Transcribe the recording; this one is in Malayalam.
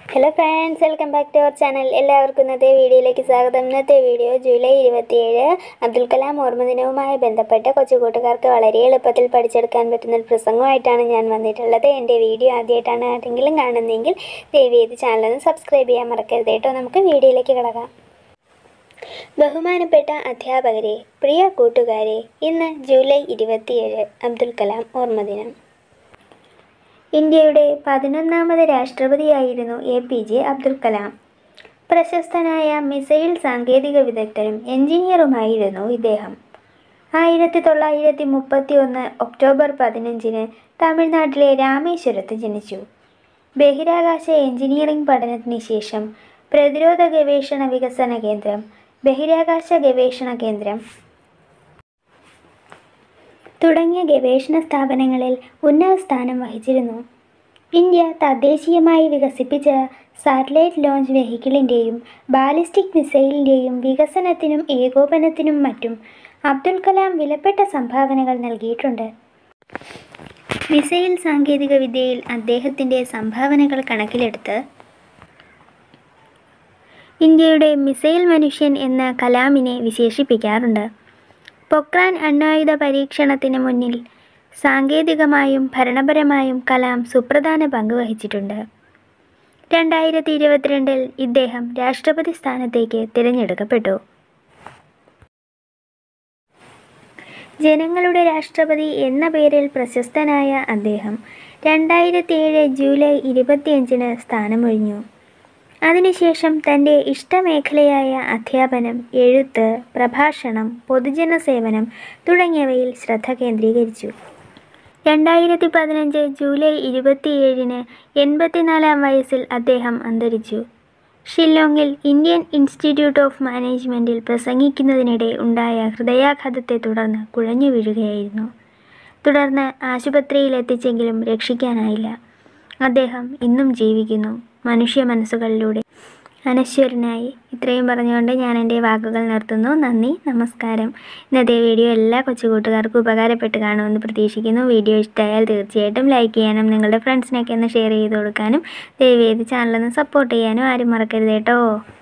hello friends welcome back to our channel എല്ലാവർക്കും ഇന്നത്തെ വീഡിയോയിലേക്ക് സ്വാഗതം ഇന്നത്തെ വീഡിയോ ജൂലൈ ഇരുപത്തിയേഴ് അബ്ദുൽ കലാം ഓർമ്മദിനവുമായി ബന്ധപ്പെട്ട കൊച്ചു കൂട്ടുകാർക്ക് വളരെ എളുപ്പത്തിൽ പഠിച്ചെടുക്കാൻ പറ്റുന്ന ഒരു പ്രസംഗമായിട്ടാണ് ഞാൻ വന്നിട്ടുള്ളത് എൻ്റെ വീഡിയോ ആദ്യമായിട്ടാണ് ആരെങ്കിലും കാണുന്നതെങ്കിൽ ദയവ് ചെയ്ത് ചാനലൊന്ന് സബ്സ്ക്രൈബ് ചെയ്യാൻ മറക്കരുത് കേട്ടോ നമുക്ക് വീഡിയോയിലേക്ക് കിടക്കാം ബഹുമാനപ്പെട്ട അധ്യാപകരെ പ്രിയ കൂട്ടുകാരെ ഇന്ന് ജൂലൈ ഇരുപത്തിയേഴ് അബ്ദുൽ കലാം ഓർമ്മദിനം ഇന്ത്യയുടെ പതിനൊന്നാമത് രാഷ്ട്രപതിയായിരുന്നു A P J Abdul Kalam പ്രശസ്തനായ മിസൈൽ സാങ്കേതിക വിദഗ്ധനും എഞ്ചിനീയറുമായിരുന്നു ഇദ്ദേഹം ആയിരത്തി തൊള്ളായിരത്തി മുപ്പത്തി ഒന്ന് ഒക്ടോബർ പതിനഞ്ചിന് തമിഴ്നാട്ടിലെ രാമേശ്വരത്ത് ജനിച്ചു ബഹിരാകാശ എഞ്ചിനീയറിംഗ് പഠനത്തിന് ശേഷം പ്രതിരോധ ഗവേഷണ വികസന കേന്ദ്രം ബഹിരാകാശ ഗവേഷണ കേന്ദ്രം തുടങ്ങിയ ഗവേഷണ സ്ഥാപനങ്ങളിൽ ഉന്നത സ്ഥാനം വഹിച്ചിരുന്നു ഇന്ത്യ തദ്ദേശീയമായി വികസിപ്പിച്ച സാറ്റലൈറ്റ് ലോഞ്ച് വെഹിക്കിളിൻ്റെയും ബാലിസ്റ്റിക് മിസൈലിൻ്റെയും വികസനത്തിനും ഏകോപനത്തിനും മറ്റും അബ്ദുൽ കലാം വിലപ്പെട്ട സംഭാവനകൾ നൽകിയിട്ടുണ്ട് മിസൈൽ സാങ്കേതിക വിദ്യയിൽ അദ്ദേഹത്തിൻ്റെ സംഭാവനകൾ കണക്കിലെടുത്ത് ഇന്ത്യയുടെ മിസൈൽ മനുഷ്യൻ എന്ന കലാമിനെ വിശേഷിപ്പിക്കാറുണ്ട് പൊക്രാൻ അണ്വായുധ പരീക്ഷണത്തിന് മുന്നിൽ സാങ്കേതികമായും ഭരണപരമായും കലാം സുപ്രധാന പങ്ക് വഹിച്ചിട്ടുണ്ട് രണ്ടായിരത്തി ഇരുപത്തിരണ്ടിൽ ഇദ്ദേഹം രാഷ്ട്രപതി സ്ഥാനത്തേക്ക് തിരഞ്ഞെടുക്കപ്പെട്ടു ജനങ്ങളുടെ രാഷ്ട്രപതി എന്ന പേരിൽ പ്രശസ്തനായ അദ്ദേഹം രണ്ടായിരത്തി ഏഴ് ജൂലൈ ഇരുപത്തിയഞ്ചിന് സ്ഥാനമൊഴിഞ്ഞു അതിനുശേഷം തൻ്റെ ഇഷ്ടമേഖലയായ അധ്യാപനം എഴുത്ത് പ്രഭാഷണം പൊതുജന സേവനം തുടങ്ങിയവയിൽ ശ്രദ്ധ കേന്ദ്രീകരിച്ചു രണ്ടായിരത്തി പതിനഞ്ച് ജൂലൈ ഇരുപത്തിയേഴിന് എൺപത്തിനാലാം വയസ്സിൽ അദ്ദേഹം അന്തരിച്ചു ഷില്ലോങ്ങിൽ ഇന്ത്യൻ ഇൻസ്റ്റിറ്റ്യൂട്ട് ഓഫ് മാനേജ്മെൻറ്റിൽ പ്രസംഗിക്കുന്നതിനിടെ ഉണ്ടായ ഹൃദയാഘാതത്തെ തുടർന്ന് കുഴഞ്ഞു വീഴുകയായിരുന്നു തുടർന്ന് ആശുപത്രിയിൽ എത്തിച്ചെങ്കിലും രക്ഷിക്കാനായില്ല അദ്ദേഹം ഇന്നും ജീവിക്കുന്നു മനുഷ്യ മനസ്സുകളിലൂടെ അനശ്വരനായി ഇത്രയും പറഞ്ഞുകൊണ്ട് ഞാൻ എൻ്റെ വാക്കുകൾ നിർത്തുന്നു നന്ദി നമസ്കാരം ഇന്നത്തെ വീഡിയോ എല്ലാ കൊച്ചു കൂട്ടുകാർക്കും ഉപകാരപ്പെട്ട് കാണുമെന്ന് പ്രതീക്ഷിക്കുന്നു വീഡിയോ ഇഷ്ടമായാൽ തീർച്ചയായിട്ടും ലൈക്ക് ചെയ്യാനും നിങ്ങളുടെ ഫ്രണ്ട്സിനൊക്കെ ഒന്ന് ഷെയർ ചെയ്ത് കൊടുക്കാനും ദയവേത് ചാനലൊന്ന് സപ്പോർട്ട് ചെയ്യാനും ആരും മറക്കരുത് കേട്ടോ